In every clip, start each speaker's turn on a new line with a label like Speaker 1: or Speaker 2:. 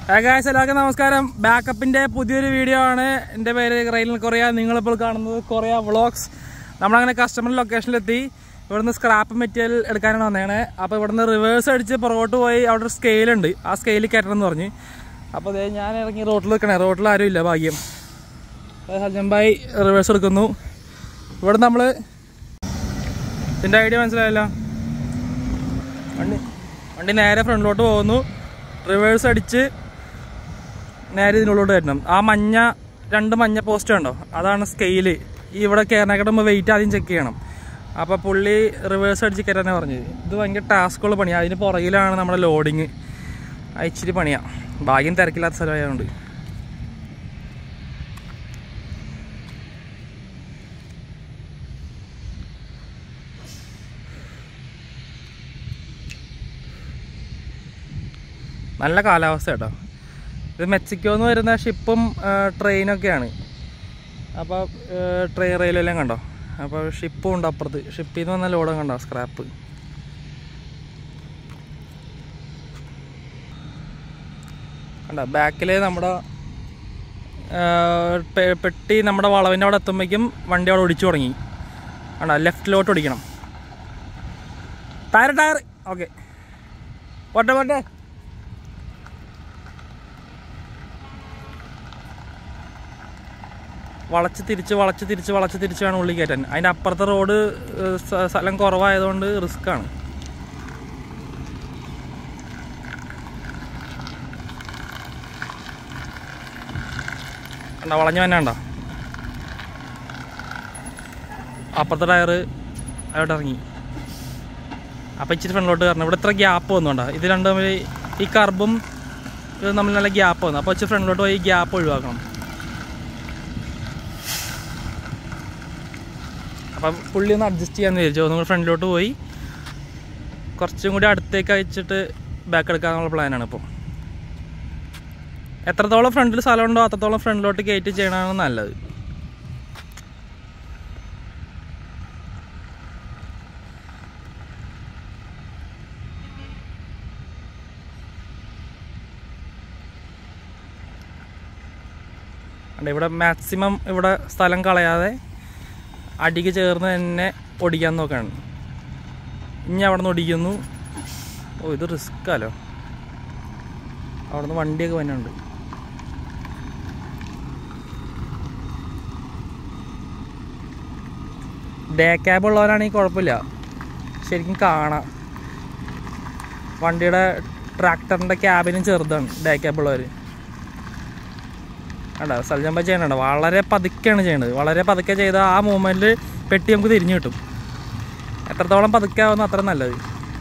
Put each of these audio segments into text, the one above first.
Speaker 1: Guys എല്ലാവർക്കും നമസ്കാരം ബാക്കപ്പിന്റെ പുതിയൊരു വീഡിയോ ആണ് എൻ്റെ പേര് റെയിലിൽ കൊറിയ നിങ്ങളിപ്പോൾ കാണുന്നത് കൊറിയ വ്ളോഗ്സ് നമ്മളങ്ങനെ കസ്റ്റമർ ലൊക്കേഷനിലെത്തി ഇവിടുന്ന് സ്ക്രാപ്പ് മെറ്റീരിയൽ എടുക്കാനാണ് വന്നതാണ് അപ്പോൾ ഇവിടുന്ന് റിവേഴ്സ് അടിച്ച് പുറകോട്ട് പോയി അവിടെ ഒരു സ്കെയിലുണ്ട് ആ സ്കെയിൽ കയറ്റണം എന്ന് പറഞ്ഞ് അപ്പോൾ അതേ ഞാൻ ഇറങ്ങി റോട്ടിൽ നിൽക്കണേ റോട്ടിൽ ആരും ഇല്ല ഭാഗ്യം ഹൽജമ്പായി റിവേഴ്സ് എടുക്കുന്നു ഇവിടെ നമ്മൾ ഇതിൻ്റെ ഐഡിയ മനസ്സിലായല്ലോ വണ്ടി വണ്ടി നേരെ ഫ്രണ്ടിലോട്ട് പോകുന്നു റിവേഴ്സ് അടിച്ച് നേരെ ഇതിനുള്ളിലോട്ട് കയറ്റണം ആ മഞ്ഞ രണ്ട് മഞ്ഞ പോസ്റ്റ് ഉണ്ടോ അതാണ് സ്കെയില് ഈ ഇവിടെ കയറിനേക്കട്ട് നമ്മൾ വെയിറ്റ് ആദ്യം ചെക്ക് ചെയ്യണം അപ്പോൾ പുള്ളി റിവേഴ്സ് അടിച്ച് കയറ്റാനാണ് പറഞ്ഞത് ഇത് ഭയങ്കര ടാസ്കുള്ള പണിയാണ് അതിന് പുറകിലാണ് നമ്മുടെ ലോഡിങ് ഇച്ചിരി പണിയാണ് ഭാഗ്യം തിരക്കില്ലാത്ത സ്ഥലമായതുകൊണ്ട് നല്ല കാലാവസ്ഥ കേട്ടോ ഇത് മെക്സിക്കോ എന്ന് വരുന്ന ഷിപ്പും ട്രെയിനൊക്കെയാണ് അപ്പോൾ ട്രെയിൻ റെയിലെല്ലാം കണ്ടോ അപ്പോൾ ഷിപ്പും ഉണ്ട് അപ്പുറത്ത് ഷിപ്പിൽ നിന്ന് വന്ന ലോഡും കണ്ടോ സ്ക്രാപ്പ് കണ്ടോ ബാക്കിൽ നമ്മുടെ ആ, പെ- പെട്ടി നമ്മുടെ വളവിൻ്റെ അവിടെ എത്തുമ്പോഴേക്കും വണ്ടി അവിടെ ഒടിച്ചു തുടങ്ങി കണ്ടോ ലെഫ്റ്റിലോട്ട് ഒടിക്കണം ടയർ ടയർ ഓക്കെ പോട്ടെ പോട്ടെ വളച്ച് തിരിച്ച് വളച്ച് തിരിച്ച് വളച്ച് തിരിച്ച് വേണം ഉള്ളിൽ കയറ്റാൻ അതിൻ്റെ അപ്പുറത്തെ റോഡ് ഏഹ്, സ്ഥ- സ്ഥലം കുറവായതുകൊണ്ട് റിസ്ക് ആണ് കണ്ടോ വളഞ്ഞു തന്നെ ഉണ്ടോ അപ്പുറത്തെ ടയർ അവിടെ ഇറങ്ങി അപ്പം ഇച്ചിരി ഫ്രണ്ടിലോട്ട് കയറണം ഇവിടെ ഇത്ര ഗ്യാപ്പ് വന്നുണ്ടോ ഇത് രണ്ടും തമ്മിൽ ഈ കർബും ഇത് തമ്മിൽ നല്ല ഗ്യാപ്പ് വന്നു അപ്പോൾ ഇച്ചിരി ഫ്രണ്ടിലോട്ട് പോയി ഗ്യാപ്പ് ഒഴിവാക്കണം അപ്പം പുള്ളി ഒന്ന് അഡ്ജസ്റ്റ് ചെയ്യാന്ന് വിചാരിച്ചു ഒന്നും കൂടി ഫ്രണ്ടിലോട്ട് പോയി കുറച്ചും കൂടി അടുത്തേക്ക് അയച്ചിട്ട് ബാക്ക് എടുക്കാനുള്ള പ്ലാനാണ് ഇപ്പോൾ എത്രത്തോളം ഫ്രണ്ടിൽ സ്ഥലമുണ്ടോ അത്രത്തോളം ഫ്രണ്ടിലോട്ട് കയറ്റി ചെയ്യണതാണ് നല്ലത് അല്ല ഇവിടെ മാക്സിമം ഇവിടെ സ്ഥലം കളയാതെ അടിക്ക് ചേർന്ന് തന്നെ ഒടിക്കാൻ നോക്കാണ് ഇനി അവിടെ നിന്ന് ഒടിക്കുന്നു ഓ ഇത് റിസ്ക്കാലോ അവിടെ നിന്ന് വണ്ടിയൊക്കെ വന്നുണ്ട് ഡേ ക്യാബ് ഉള്ളവരാണെങ്കിൽ കുഴപ്പമില്ല ശരിക്കും കാണാം വണ്ടിയുടെ ട്രാക്ടറിൻ്റെ ക്യാബിനും ചെറുതാണ് ഡേ ക്യാബ് ഉള്ളവർ കണ്ടോ സൽജമ്പ ചെയ്യണുണ്ടോ വളരെ പതുക്കെയാണ് ചെയ്യേണ്ടത് വളരെ പതുക്കെ ചെയ്താൽ ആ മൂമെൻറ്റിൽ പെട്ടി നമുക്ക് തിരിഞ്ഞു കിട്ടും എത്രത്തോളം പതുക്കെ ആവുന്ന അത്ര നല്ലത്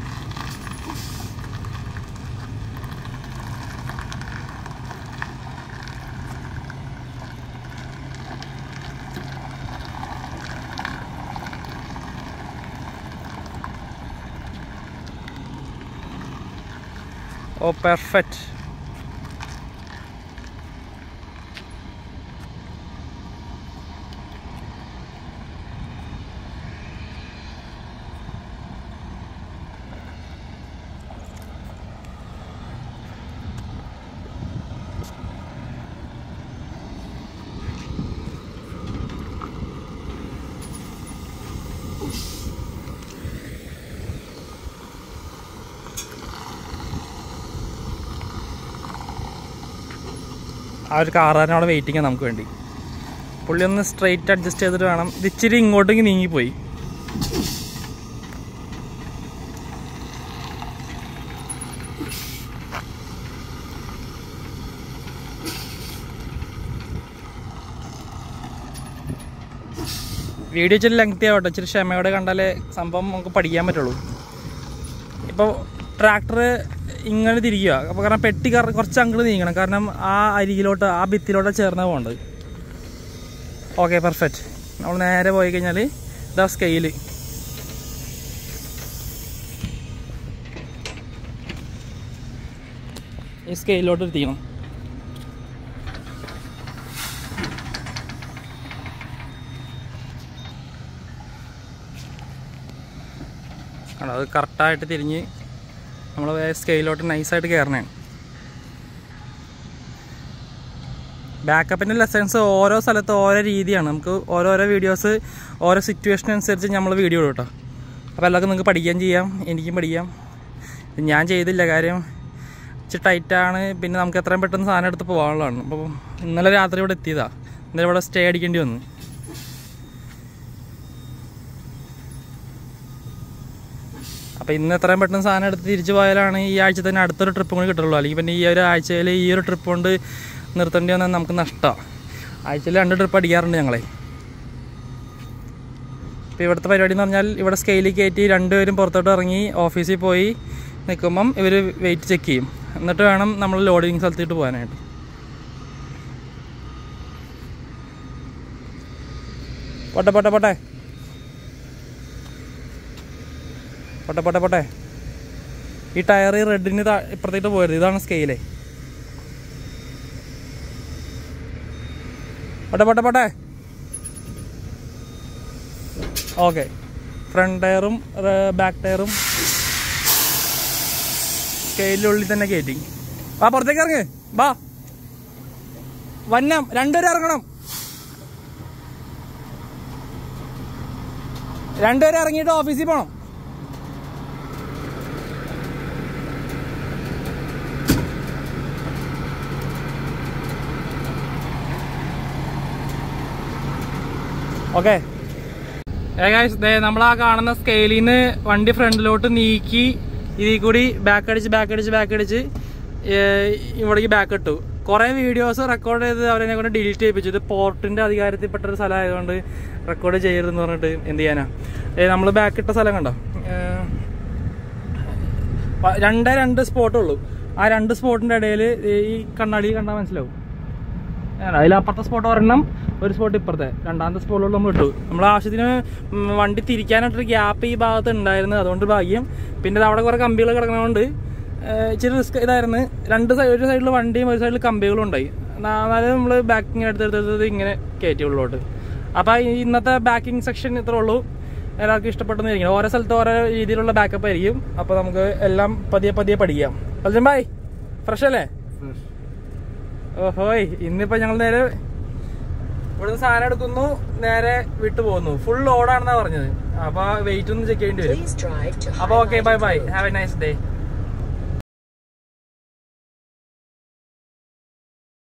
Speaker 1: ഓ പെർഫെക്റ്റ് ആ ഒരു കാറുകാരൻ അവിടെ വെയിറ്റിംഗ് നമുക്ക് വേണ്ടി പുള്ളി ഒന്ന് സ്ട്രെയിറ്റ് അഡ്ജസ്റ്റ് ചെയ്തിട്ട് വേണം ഇത് ഇച്ചിരി ഇങ്ങോട്ടേക്ക് നീങ്ങിപ്പോയി വീഡിയോ ഇച്ചിരി ലെങ്തി ആവട്ടെ ഇച്ചിരി ക്ഷമയോടെ കണ്ടാലേ സംഭവം നമുക്ക് പഠിക്കാൻ പറ്റുള്ളൂ ഇപ്പോൾ ട്രാക്ടർ ഇങ്ങനെ തിരിക്കുക അപ്പോൾ കാരണം പെട്ടി കറ കുറച്ച് അങ്ങോട്ട് നീങ്ങണം കാരണം ആ അരികിലോട്ട് ആ ഭിത്തിലോട്ട് ചേർന്ന പോകേണ്ടത് ഓക്കെ പെർഫെക്റ്റ് നമ്മൾ നേരെ പോയി കഴിഞ്ഞാൽ ഇതാ സ്കെയില് ഈ സ്കെയിലോട്ട് എത്തിക്കണം കണ്ടോ അത് കറക്റ്റായിട്ട് തിരിഞ്ഞ് നമ്മൾ സ്കെയിലോട്ട് നൈസായിട്ട് കയറണേ ബാക്കപ്പിൻ്റെ ലെസൺസ് ഓരോ സ്ഥലത്ത് ഓരോ രീതിയാണ് നമുക്ക് ഓരോരോ വീഡിയോസ് ഓരോ സിറ്റുവേഷൻ അനുസരിച്ച് നമ്മൾ വീഡിയോ ഇടും കേട്ടോ അപ്പോൾ എല്ലാവർക്കും നിങ്ങൾക്ക് പഠിക്കാൻ ചെയ്യാം എനിക്കും പഠിക്കാം ഇത് ഞാൻ ചെയ്തില്ല കാര്യം ഇച്ചിരി ടൈറ്റാണ് പിന്നെ നമുക്ക് എത്രയും പെട്ടെന്ന് സാധനം എടുത്ത് പോകാനുള്ളതാണ് അപ്പോൾ ഇന്നലെ രാത്രി ഇവിടെ എത്തിയതാ ഇന്നലെ ഇവിടെ സ്റ്റേ അടിക്കേണ്ടി വന്നു അപ്പോൾ ഇന്ന് എത്രയും പെട്ടെന്ന് സാധനം എടുത്ത് തിരിച്ചു പോയാലാണ് ഈ ആഴ്ച തന്നെ അടുത്തൊരു ട്രിപ്പ് കൂടി കിട്ടുള്ളൂ അല്ലെങ്കിൽ പിന്നെ ഈ ഒരു ആഴ്ചയിൽ ഈ ഒരു ട്രിപ്പ് കൊണ്ട് നിർത്തേണ്ടി വന്നാൽ നമുക്ക് നഷ്ടമാണ് ആഴ്ചയിൽ രണ്ട് ട്രിപ്പ് അടിക്കാറുണ്ട് ഞങ്ങളെ ഇപ്പോൾ ഇവിടുത്തെ പരിപാടി എന്ന് പറഞ്ഞാൽ ഇവിടെ സ്കെയിലിൽ കയറ്റി രണ്ടുപേരും പുറത്തോട്ട് ഇറങ്ങി ഓഫീസിൽ പോയി നിൽക്കുമ്പം ഇവർ വെയിറ്റ് ചെക്ക് ചെയ്യും എന്നിട്ട് വേണം നമ്മൾ ലോഡിങ് സ്ഥലത്തിട്ട് പോകാനായിട്ട് പോട്ടെ പോട്ടെ പോട്ടെ പോട്ടെ പോട്ടെ പോട്ടെ ഈ ടയർ റെഡിന് ഇപ്പുറത്തേക്ക് പോയത് ഇതാണ് സ്കെയിലേ പോട്ടെ പോട്ടെ പോട്ടെ ഓക്കെ ഫ്രണ്ട് ടയറും ബാക്ക് ടയറും സ്കെയിലിനുള്ളിൽ തന്നെ കയറ്റി വാ പുറത്തേക്ക് ഇറങ്ങ് വാ വന്നം രണ്ടുപേരും ഇറങ്ങണം രണ്ടുപേരും ഇറങ്ങിയിട്ട് ഓഫീസിൽ പോകണം ഓക്കെ നമ്മൾ ആ കാണുന്ന സ്കെയിലിൽ നിന്ന് വണ്ടി ഫ്രണ്ടിലോട്ട് നീക്കി ഇതിൽ കൂടി ബാക്ക് അടിച്ച് ബാക്ക് അടിച്ച് ബാക്ക് അടിച്ച് ഏഹ് ഇവിടേക്ക് ബാക്ക് ഇട്ടു കുറേ വീഡിയോസ് റെക്കോർഡ് ചെയ്ത് അവരെന്നെ കൊണ്ട് ഡിലീറ്റ് ചെയ്യിപ്പിച്ചു ഇത് പോർട്ടിന്റെ അധികാരത്തിൽപ്പെട്ട ഒരു സ്ഥലമായതുകൊണ്ട് റെക്കോർഡ് ചെയ്യരുതെന്ന് പറഞ്ഞിട്ട് എന്ത് ചെയ്യാനാ നമ്മൾ ബാക്ക് ഇട്ട സ്ഥലം കണ്ടോ ഏഹ് പ- രണ്ടേ രണ്ട് സ്പോട്ടേ ഉള്ളൂ ആ രണ്ട് സ്പോട്ടിന്റെ ഇടയിൽ ഈ കണ്ണാടി കണ്ടാൽ മനസ്സിലാവും അതിൽ അപ്പുറത്തെ സ്പോട്ട് ഒരെണ്ണം ഒരു സ്പോട്ട് ഇപ്പുറത്തെ രണ്ടാമത്തെ സ്പോട്ടിലോട്ട് നമ്മൾ ഇട്ടു നമ്മൾ ആവശ്യത്തിന് ഉം, വണ്ടി തിരിക്കാനായിട്ടൊരു ഗ്യാപ്പ് ഈ ഭാഗത്ത് ഉണ്ടായിരുന്നു അതുകൊണ്ട് ഭാഗ്യം പിന്നെ ഇത് അവിടെ കുറേ കമ്പികൾ കിടക്കുന്നതുകൊണ്ട് ഏഹ്, ഇച്ചിരി റിസ്ക് ഇതായിരുന്നു രണ്ട് സൈഡ് ഒരു സൈഡിൽ വണ്ടിയും ഒരു സൈഡിൽ കമ്പികളും ഉണ്ടായി എന്നാലും നമ്മൾ ബാക്കിങ് എടുത്തെടുത്തത് ഇങ്ങനെ കയറ്റി ഉള്ളോട്ട് അപ്പോൾ ഇന്നത്തെ ബാക്കിംഗ് സെക്ഷൻ ഇത്രേ ഉള്ളൂ എല്ലാവർക്കും ഇഷ്ടപ്പെട്ടെന്നിരിക്കും ഓരോ സ്ഥലത്ത് ഓരോ രീതിയിലുള്ള ബാക്കപ്പ് ആയിരിക്കും അപ്പോൾ നമുക്ക് എല്ലാം പതിയെ പതിയെ പഠിക്കാം അർജുൻ ഭായ് ഫ്രഷ് അല്ലേ ഓഹോയ് ഇന്നിപ്പോ ഞങ്ങൾ നേരെ ഇവിടുന്ന് സാധനം എടുക്കുന്നു നേരെ വിട്ടു പോകുന്നു ഫുൾ ലോഡാണെന്നാ പറഞ്ഞത് അപ്പൊ വെയിറ്റ് ഒന്ന് ചെക്ക് ചെയ്യേണ്ടി വരും
Speaker 2: Please drive to
Speaker 1: അപ്പൊ okay bye bye
Speaker 2: Highlighted Road.
Speaker 1: Have a nice day